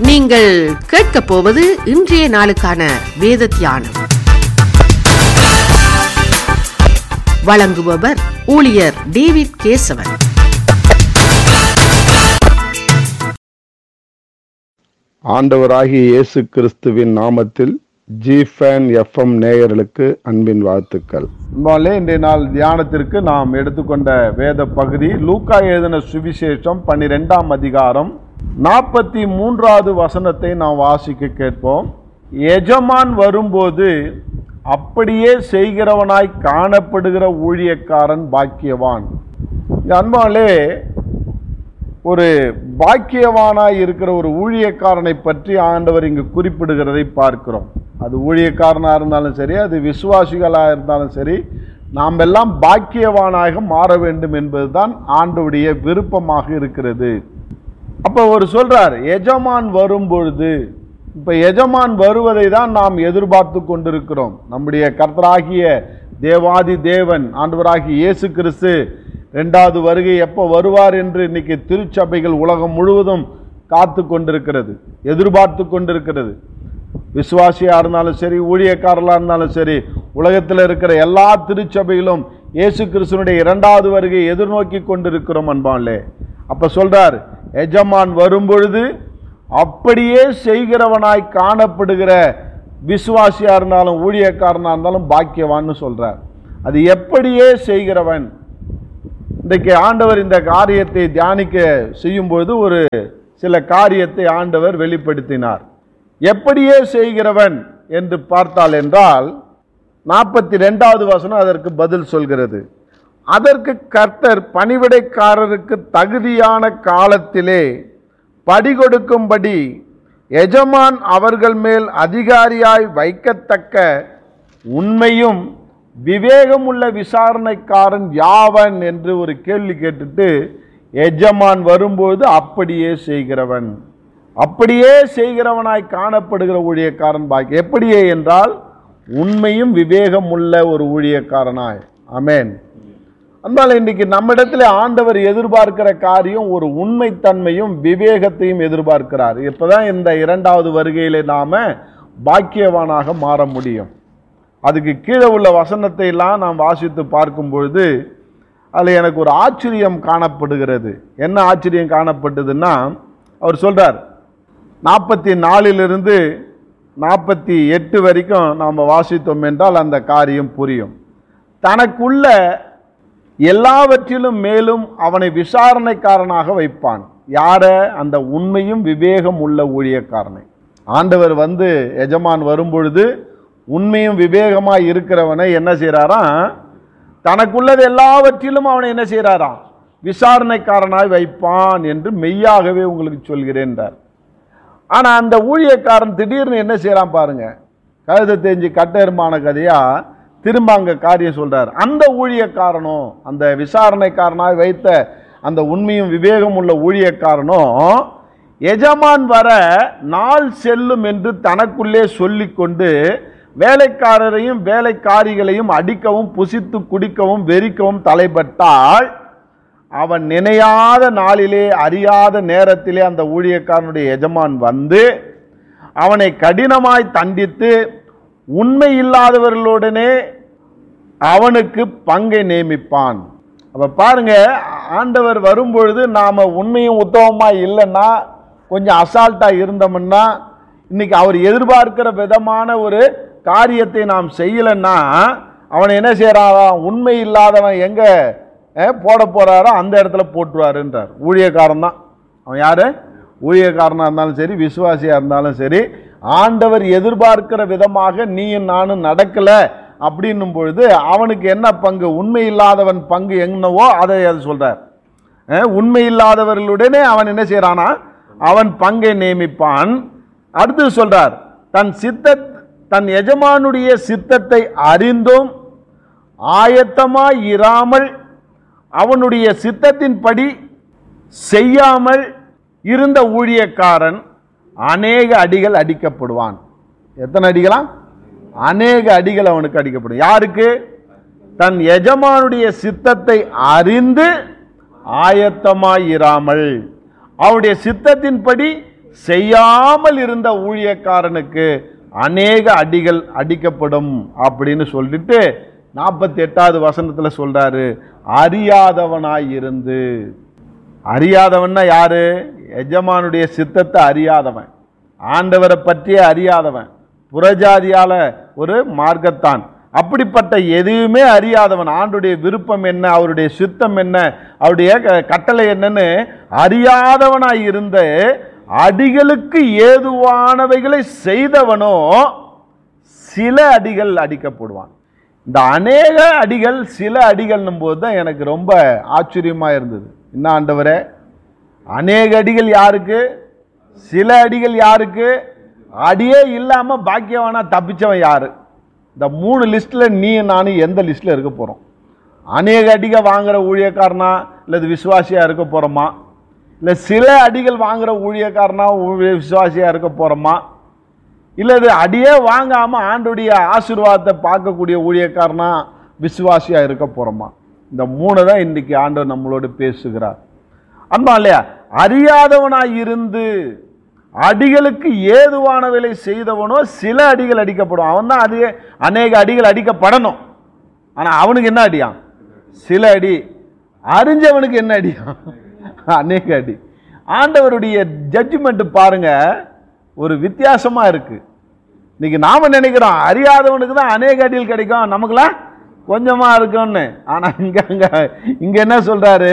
நீங்கள் கேட்கப் போவது இன்றைய நாளுக்கான வேத தியானம் வழங்குபவர் ஊழியர் டேவிட் கேசவன் ஆண்டவராகிய இயேசு கிறிஸ்துவின் நாமத்தில் ஜிஃபேன் எஃப்எம் நேயர்களுக்கு அன்பின் வாழ்த்துக்கள் அன்பாலே இன்றைய நாள் தியானத்திற்கு நாம் எடுத்துக்கொண்ட வேத பகுதி லூக்கா எழுதின சுவிசேஷம் பன்னிரெண்டாம் அதிகாரம் நாற்பத்தி மூன்றாவது வசனத்தை நாம் வாசிக்க கேட்போம் எஜமான் வரும்போது அப்படியே செய்கிறவனாய் காணப்படுகிற ஊழியக்காரன் பாக்கியவான் இந்த அன்பாலே ஒரு பாக்கியவானாய் இருக்கிற ஒரு ஊழியக்காரனை பற்றி ஆண்டவர் இங்கு குறிப்பிடுகிறதை பார்க்கிறோம் அது ஊழியக்காரனாக இருந்தாலும் சரி அது விசுவாசிகளாக இருந்தாலும் சரி நாம் எல்லாம் பாக்கியவானாக மாற வேண்டும் என்பதுதான் ஆண்டவுடைய விருப்பமாக இருக்கிறது அப்போ ஒரு சொல்றார் எஜமான் வரும்பொழுது இப்போ எஜமான் வருவதை தான் நாம் எதிர்பார்த்து கொண்டிருக்கிறோம் நம்முடைய கர்த்தராகிய தேவாதி தேவன் ஆண்டவராகிய இயேசு கிறிஸ்து ரெண்டாவது வருகை எப்போ வருவார் என்று இன்னைக்கு திருச்சபைகள் உலகம் முழுவதும் காத்து கொண்டிருக்கிறது எதிர்பார்த்து கொண்டிருக்கிறது விசுவாசியா இருந்தாலும் சரி ஊழியக்காரர்களாக இருந்தாலும் சரி உலகத்தில் இருக்கிற எல்லா திருச்சபைகளும் இயேசு கிறிஸ்துனுடைய இரண்டாவது வருகை எதிர்நோக்கி கொண்டிருக்கிறோம் அன்பான்லே அப்ப சொல்றார் எஜமான் வரும்பொழுது அப்படியே செய்கிறவனாய் காணப்படுகிற விசுவாசியா இருந்தாலும் ஊழியக்காரனா இருந்தாலும் பாக்கியவான்னு சொல்றார் அது எப்படியே செய்கிறவன் இன்றைக்கு ஆண்டவர் இந்த காரியத்தை தியானிக்க செய்யும்பொழுது ஒரு சில காரியத்தை ஆண்டவர் வெளிப்படுத்தினார் எப்படியே செய்கிறவன் என்று பார்த்தால் என்றால் நாற்பத்தி ரெண்டாவது வசனம் அதற்கு பதில் சொல்கிறது அதற்கு கர்த்தர் பணிவிடைக்காரருக்கு தகுதியான காலத்திலே படிகொடுக்கும்படி எஜமான் அவர்கள் மேல் அதிகாரியாய் வைக்கத்தக்க உண்மையும் விவேகமுள்ள விசாரணைக்காரன் யாவன் என்று ஒரு கேள்வி கேட்டுட்டு எஜமான் வரும்போது அப்படியே செய்கிறவன் அப்படியே செய்கிறவனாய் காணப்படுகிற ஊழியக்காரன் பாக்கி எப்படியே என்றால் உண்மையும் விவேகமுள்ள ஒரு ஊழியக்காரனாய் அமேன் அதனால இன்னைக்கு நம்மிடத்தில் ஆண்டவர் எதிர்பார்க்கிற காரியம் ஒரு உண்மைத்தன்மையும் விவேகத்தையும் எதிர்பார்க்கிறார் இப்பதான் இந்த இரண்டாவது வருகையிலே நாம பாக்கியவானாக மாற முடியும் அதுக்கு கீழே உள்ள வசனத்தை எல்லாம் நாம் வாசித்து பார்க்கும் பொழுது அதில் எனக்கு ஒரு ஆச்சரியம் காணப்படுகிறது என்ன ஆச்சரியம் காணப்பட்டதுன்னா அவர் சொல்றார் நாற்பத்தி நாலிலிருந்து நாற்பத்தி எட்டு வரைக்கும் நாம் வாசித்தோம் என்றால் அந்த காரியம் புரியும் தனக்குள்ள எல்லாவற்றிலும் மேலும் அவனை விசாரணைக்காரனாக வைப்பான் யார அந்த உண்மையும் விவேகம் உள்ள ஊழியக்காரனை ஆண்டவர் வந்து எஜமான் வரும்பொழுது உண்மையும் விவேகமாய் இருக்கிறவனை என்ன செய்கிறாராம் தனக்குள்ளது எல்லாவற்றிலும் அவனை என்ன செய்கிறாராம் விசாரணைக்காரனாய் வைப்பான் என்று மெய்யாகவே உங்களுக்கு சொல்கிறேன்றார் ஆனால் அந்த ஊழியக்காரன் திடீர்னு என்ன செய்கிறான் பாருங்க கழுதை தெரிஞ்சு கட்டெருமான கதையா திரும்ப அங்க காரியம் சொல்றார் அந்த ஊழியக்காரனும் அந்த விசாரணைக்காரனாய் வைத்த அந்த உண்மையும் விவேகம் உள்ள ஊழியக்காரனும் எஜமான் வர நாள் செல்லும் என்று தனக்குள்ளே சொல்லிக்கொண்டு வேலைக்காரரையும் வேலைக்காரிகளையும் அடிக்கவும் புசித்து குடிக்கவும் வெறிக்கவும் தலைப்பட்டால் அவன் நினையாத நாளிலே அறியாத நேரத்திலே அந்த ஊழியக்காரனுடைய எஜமான் வந்து அவனை கடினமாய் தண்டித்து உண்மை இல்லாதவர்களுடனே அவனுக்கு பங்கை நியமிப்பான் அப்ப பாருங்க ஆண்டவர் வரும்பொழுது நாம உண்மையும் உத்தமமா இல்லைன்னா கொஞ்சம் அசால்ட்டா இருந்தோம்னா இன்னைக்கு அவர் எதிர்பார்க்கிற விதமான ஒரு காரியத்தை நாம் செய்யலைன்னா அவனை என்ன செய்யறான் உண்மை இல்லாதவன் எங்க அஹ், போட போறாரோ அந்த இடத்துல போட்டுருவாருன்றார் ஊழியக்காரன் தான் அவன் யாரு ஊழியக்காரனா இருந்தாலும் சரி விசுவாசியா இருந்தாலும் சரி ஆண்டவர் எதிர்பார்க்கிற விதமாக நீயும் நானும் நடக்கல அப்படின்னும் பொழுது அவனுக்கு என்ன பங்கு உண்மை இல்லாதவன் பங்கு என்னவோ அதை அது சொல்றார் அஹ், உண்மை இல்லாதவர்களுடனே அவன் என்ன செய்யறானா அவன் பங்கை நியமிப்பான் அடுத்து சொல்றார் தன் சித்த தன் எஜமானுடைய சித்தத்தை அறிந்தும் ஆயத்தமாய் இராமல் அவனுடைய சித்தத்தின்படி செய்யாமல் இருந்த ஊழியக்காரன் அநேக அடிகள் அடிக்கப்படுவான் எத்தனை அடிகளா அநேக அடிகள் அவனுக்கு அடிக்கப்படும் யாருக்கு தன் எஜமானுடைய சித்தத்தை அறிந்து ஆயத்தமாயிராமல் அவருடைய சித்தத்தின்படி செய்யாமல் இருந்த ஊழியக்காரனுக்கு அநேக அடிகள் அடிக்கப்படும் அப்படின்னு சொல்லிட்டு நாற்பத்தி எட்டாவது வசனத்துல சொல்றாரு அறியாதவனாய் இருந்து அறியாதவன்னா யாரு எஜமானுடைய சித்தத்தை அறியாதவன் ஆண்டவரை பற்றிய அறியாதவன் புறஜாதியால ஒரு மார்க்கத்தான் அப்படிப்பட்ட எதையுமே அறியாதவன் ஆண்டுடைய விருப்பம் என்ன அவருடைய சித்தம் என்ன அவருடைய க- கட்டளை என்னன்னு அறியாதவனாய் இருந்த அடிகளுக்கு ஏதுவானவைகளை செய்தவனோ சில அடிகள் அடிக்கப்படுவான் இந்த அநேக அடிகள் சில அடிகள்னும் போது தான் எனக்கு ரொம்ப ஆச்சரியமா இருந்தது என்ன ஆண்டவரே அநேக அடிகள் யாருக்கு சில அடிகள் யாருக்கு அடியே இல்லாம பாக்கியவானா தப்பிச்சவன் யாரு இந்த மூணு லிஸ்ட்ல நீ நானும் எந்த லிஸ்ட்ல இருக்க போறோம் அநேக அடிக வாங்குற ஊழியக்காரனா இல்லது விசுவாசியா இருக்க போறோமா இல்ல சில அடிகள் வாங்குற ஊழியக்காரனா ஊழிய- விசுவாசியா இருக்க போறோமா இல்லது அடியே வாங்காம ஆண்டுடைய ஆசீர்வாதத்தை பார்க்கக்கூடிய ஊழியக்காரனா விசுவாசியா இருக்க போறோமா இந்த மூணு தான் இன்னைக்கு ஆண்டவர் நம்மளோடு பேசுகிறார் அன்பா இல்லையா அறியாதவனாய் இருந்து அடிகளுக்கு ஏதுவானவளை செய்தவனோ சில அடிகள் அடிக்கப்படும் அவன் தான் அதிக அநேக அடிகள் அடிக்கப்படணும் ஆனா அவனுக்கு என்ன அடியான் சில அடி அறிஞ்சவனுக்கு என்ன அடியான் அநேக அடி ஆண்டவருடைய ஜட்ஜ்மெண்ட் பாருங்க ஒரு வித்தியாசமா இருக்கு இன்னைக்கு நாம நினைக்கிறோம் அறியாதவனுக்கு தான் அநேக அடிகள் கிடைக்கும் நமக்குலாம் கொஞ்சமா இருக்கும்னு ஆனா இங்க அங்க இங்க என்ன சொல்றாரு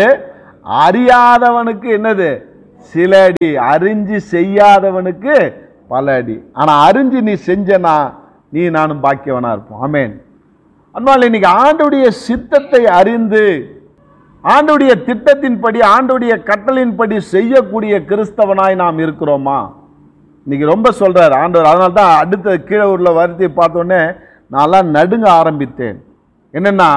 அறியாதவனுக்கு என்னது சில அடி அறிஞ்சு செய்யாதவனுக்கு பல அடி ஆனா அறிஞ்சு நீ செஞ்சனா நீ நானும் பாக்கியவனா இருப்போம் ஆமென் அதனால இன்னைக்கு ஆண்டுடைய சித்தத்தை அறிந்து ஆண்டுடைய திட்டத்தின்படி ஆண்டுடைய கட்டளையின்படி செய்யக்கூடிய கிறிஸ்தவனாய் நாம் இருக்கிறோமா இன்னைக்கு ரொம்ப சொல்றாரு ஆண்டவர் அதனால தான் அடுத்த கீழே உள்ள வார்த்தையை பார்த்தோன்னே நான்லாம் நடுங்க ஆரம்பித்தேன் என்னன்னா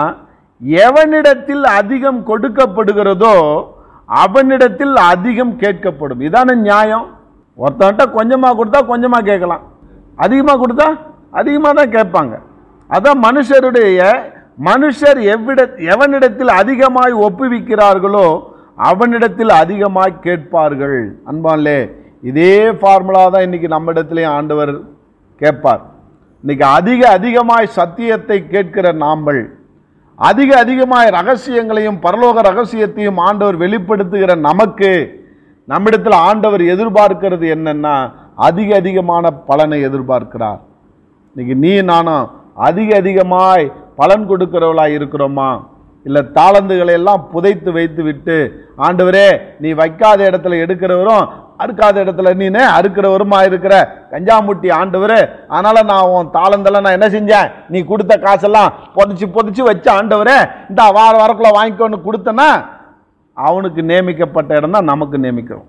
எவனிடத்தில் அதிகம் கொடுக்கப்படுகிறதோ அவனிடத்தில் அதிகம் கேட்கப்படும் இதான நியாயம் ஒருத்தன்ட்ட கொஞ்சமாக கொடுத்தா கொஞ்சமாக கேட்கலாம் அதிகமாக கொடுத்தா அதிகமாக தான் கேட்பாங்க அதான் மனுஷருடைய மனுஷர் எவ்விட எவனிடத்தில் அதிகமாய் ஒப்புவிக்கிறார்களோ அவனிடத்தில் அதிகமாய் கேட்பார்கள் அன்பான்லே இதே ஃபார்முலா தான் இன்னைக்கு நம்ம இடத்துலையும் ஆண்டவர் கேட்பார் இன்னைக்கு அதிக அதிகமாய் சத்தியத்தை கேட்கிற நாம்பள் அதிக அதிகமாய் ரகசியங்களையும் பரலோக ரகசியத்தையும் ஆண்டவர் வெளிப்படுத்துகிற நமக்கு நம்மிடத்தில் ஆண்டவர் எதிர்பார்க்கிறது என்னன்னா அதிக அதிகமான பலனை எதிர்பார்க்கிறார் இன்னைக்கு நீ நானும் அதிக அதிகமாய் பலன் கொடுக்கிறவளாய் இருக்கிறோமா இல்ல தாளந்துகளை எல்லாம் புதைத்து வைத்து விட்டு ஆண்டவரே நீ வைக்காத இடத்துல எடுக்கிறவரும் அறுக்காத இடத்துல நீனே அறுக்கிறவருமா இருக்கிற கஞ்சாமுட்டி ஆண்டவரே அதனால நான் உன் தாளந்தெல்லாம் நான் என்ன செஞ்சேன் நீ கொடுத்த காசெல்லாம் புதைச்சு புதைச்சு வச்ச ஆண்டவரே இந்த வார வரக்குள்ள வாங்கிக்கோன்னு கொடுத்தனா அவனுக்கு நியமிக்கப்பட்ட இடம் தான் நமக்கு நியமிக்கிறோம்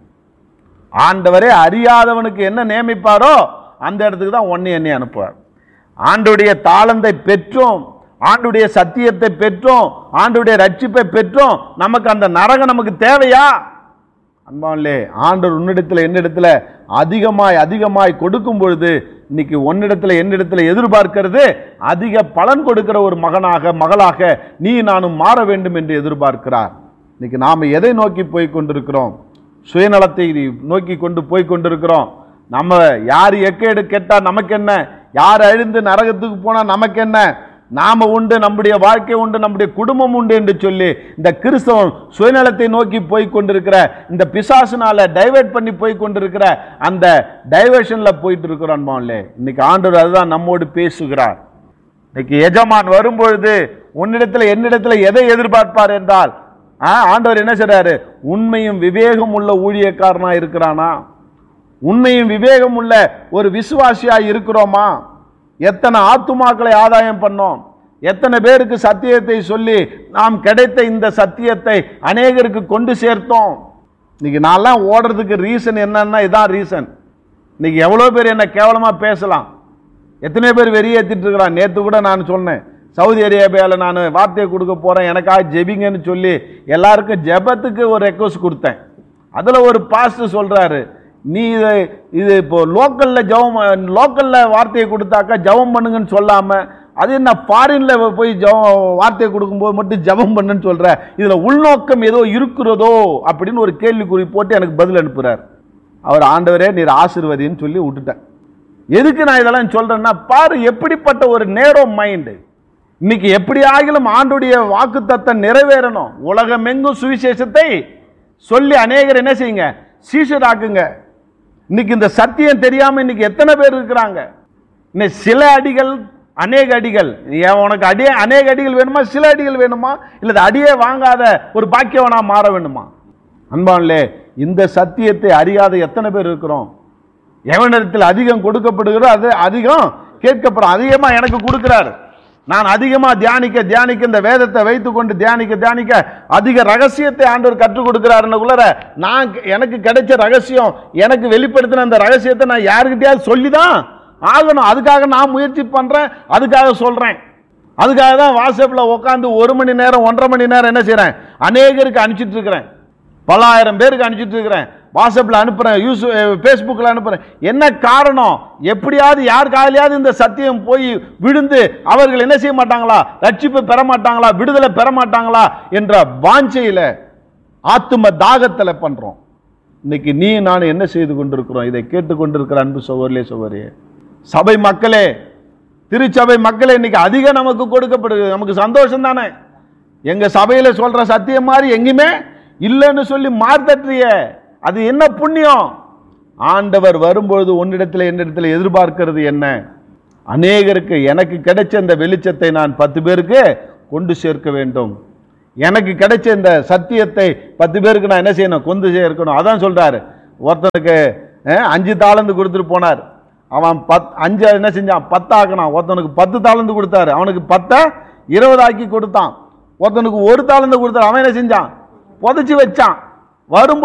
ஆண்டவரே அறியாதவனுக்கு என்ன நியமிப்பாரோ அந்த இடத்துக்கு தான் ஒன்னே என்னை அனுப்புவார் ஆண்டுடைய தாளந்தை பெற்றோம் ஆண்டுடைய சத்தியத்தை பெற்றோம் ஆண்டுடைய ரட்சிப்பை பெற்றோம் நமக்கு அந்த நரகம் நமக்கு தேவையா அன்பான்லே ஆண்டவர் உன்னிடத்தில் என்னிடத்துல அதிகமாய் அதிகமாய் கொடுக்கும் பொழுது இன்னைக்கு உன்னிடத்துல என்னிடத்துல எதிர்பார்க்கிறது அதிக பலன் கொடுக்கிற ஒரு மகனாக மகளாக நீ நானும் மாற வேண்டும் என்று எதிர்பார்க்கிறார் இன்னைக்கு நாம எதை நோக்கி போய் கொண்டிருக்கிறோம் சுயநலத்தை நோக்கி கொண்டு போய் கொண்டிருக்கிறோம் நம்ம யார் எக்கேடு கேட்டா நமக்கு என்ன யார் அழிந்து நரகத்துக்கு போனா நமக்கு என்ன நாம உண்டு நம்முடைய வாழ்க்கை உண்டு நம்முடைய குடும்பம் உண்டு என்று சொல்லி இந்த கிறிஸ்தவம் சுயநலத்தை நோக்கி போய் கொண்டிருக்கிற இந்த பிசாசுனால டைவர்ட் பண்ணி போய் கொண்டிருக்கிற அந்த டைவர்ஷன்ல போயிட்டு இருக்கிறோம் அன்பான்லே இன்னைக்கு ஆண்டவர் அதுதான் நம்மோடு பேசுகிறார் இன்னைக்கு எஜமான் வரும்பொழுது உன்னிடத்துல என்னிடத்துல எதை எதிர்பார்ப்பார் என்றால் ஆ, ஆண்டவர் என்ன செய்றாரு உண்மையும் விவேகம் உள்ள ஊழியக்காரனா இருக்கிறானா உண்மையும் விவேகம் உள்ள ஒரு விசுவாசியா இருக்கிறோமா எத்தனை ஆத்துமாக்களை ஆதாயம் பண்ணோம் எத்தனை பேருக்கு சத்தியத்தை சொல்லி நாம் கிடைத்த இந்த சத்தியத்தை அநேகருக்கு கொண்டு சேர்த்தோம் இன்னைக்கு நான்லாம் ஓடுறதுக்கு ரீசன் என்னன்னா இதான் ரீசன் இன்னைக்கு எவ்வளோ பேர் என்ன கேவலமா பேசலாம் எத்தனை பேர் வெறியேற்றிட்டு இருக்கிறான் நேற்று கூட நான் சொன்னேன் சவுதி அரேபியாவில் நான் வார்த்தையை கொடுக்க போகிறேன் எனக்காக ஜெபிங்கன்னு சொல்லி எல்லாருக்கும் ஜெபத்துக்கு ஒரு ரெக்வஸ்ட் கொடுத்தேன் அதில் ஒரு பாஸ்டர் சொல்கிறாரு நீ இதை இது இப்போ லோக்கலில் ஜெபம் லோக்கலில் வார்த்தையை கொடுத்தாக்கா ஜெபம் பண்ணுங்கன்னு சொல்லாமல் அது என்ன ஃபாரினில் போய் ஜெபம் வார்த்தையை கொடுக்கும்போது மட்டும் ஜெபம் பண்ணுன்னு சொல்கிற இதில் உள்நோக்கம் ஏதோ இருக்கிறதோ அப்படின்னு ஒரு கேள்விக்குறி போட்டு எனக்கு பதில் அனுப்புகிறார் அவர் ஆண்டவரே நீர் ஆசீர்வதின்னு சொல்லி விட்டுட்டேன் எதுக்கு நான் இதெல்லாம் சொல்றேன்னா பாரு எப்படிப்பட்ட ஒரு நேரோ மைண்டு இன்னைக்கு எப்படி ஆகிலும் ஆண்டுடைய வாக்கு நிறைவேறணும் உலகமெங்கும் சுவிசேஷத்தை சொல்லி அநேகர் என்ன செய்யுங்க சீஷராக்குங்க இன்னைக்கு இந்த சத்தியம் தெரியாம இன்னைக்கு எத்தனை பேர் இருக்கிறாங்க இன்னைக்கு சில அடிகள் அநேக அடிகள் ஏன் உனக்கு அடியே அநேக அடிகள் வேணுமா சில அடிகள் வேணுமா இல்ல அடியே வாங்காத ஒரு பாக்கியவனா மாற வேண்டுமா அன்பான்லே இந்த சத்தியத்தை அறியாத எத்தனை பேர் இருக்கிறோம் எவனிடத்தில் அதிகம் கொடுக்கப்படுகிறோ அது அதிகம் கேட்கப்படும் அதிகமா எனக்கு கொடுக்கிறார் நான் அதிகமா தியானிக்க தியானிக்க இந்த வேதத்தை வைத்துக்கொண்டு தியானிக்க தியானிக்க அதிக ரகசியத்தை ஆண்டவர் கற்றுக் கொடுக்கிறாருன்னுக்குள்ளார நான் எனக்கு கிடைச்ச ரகசியம் எனக்கு வெளிப்படுத்தின அந்த ரகசியத்தை நான் யாருக்கிட்டயாவது சொல்லிதான் ஆகணும் அதுக்காக நான் முயற்சி பண்றேன் அதுக்காக சொல்றேன் அதுக்காக தான் வாட்ஸ்அப்ல உட்காந்து ஒரு மணி நேரம் ஒன்றரை மணி நேரம் என்ன செய்றேன் அநேகருக்கு அனுப்பிச்சிட்டு இருக்கிறேன் பல்லாயிரம் பேருக்கு அனுப்பிச்சிட்டு இருக்கிறேன் வாட்ஸ்அப்பில் அனுப்புகிறேன் யூஸ் ஃபேஸ்புக்கில் அனுப்புகிறேன் என்ன காரணம் எப்படியாவது யார் காலையாவது இந்த சத்தியம் போய் விழுந்து அவர்கள் என்ன செய்ய மாட்டாங்களா ரட்சிப்பு பெற மாட்டாங்களா விடுதலை பெற மாட்டாங்களா என்ற வாஞ்சையில் ஆத்தும தாகத்தில் பண்ணுறோம் இன்னைக்கு நீ நான் என்ன செய்து கொண்டிருக்கிறோம் இதை கேட்டு கொண்டிருக்கிற அன்பு சகோதரியே சகோதரியே சபை மக்களே திருச்சபை மக்களே இன்னைக்கு அதிகம் நமக்கு கொடுக்கப்படுது நமக்கு சந்தோஷம் தானே எங்க சபையில சொல்ற சத்தியம் மாதிரி எங்கேயுமே இல்லைன்னு சொல்லி மார்த்தற்றிய அது என்ன புண்ணியம் ஆண்டவர் வரும்பொழுது உன்னிடத்தில் என்னிடத்தில் எதிர்பார்க்கிறது என்ன அநேகருக்கு எனக்கு கிடைச்ச இந்த வெளிச்சத்தை நான் பத்து பேருக்கு கொண்டு சேர்க்க வேண்டும் எனக்கு கிடைச்ச இந்த சத்தியத்தை பத்து பேருக்கு நான் என்ன செய்யணும் கொண்டு சேர்க்கணும் அதான் சொல்றாரு ஒருத்தனுக்கு அஹ், அஞ்சு தாளந்து கொடுத்துட்டு போனார் அவன் பத் அஞ்சு என்ன செஞ்சான் பத்தாக்கினான் ஒருத்தனுக்கு பத்து தாளந்து கொடுத்தாரு அவனுக்கு பத்தை இருபதாக்கி கொடுத்தான் ஒருத்தனுக்கு ஒரு தாளந்து கொடுத்தாரு அவன் என்ன செஞ்சான் புதைச்சி வச்சான் வரும்போது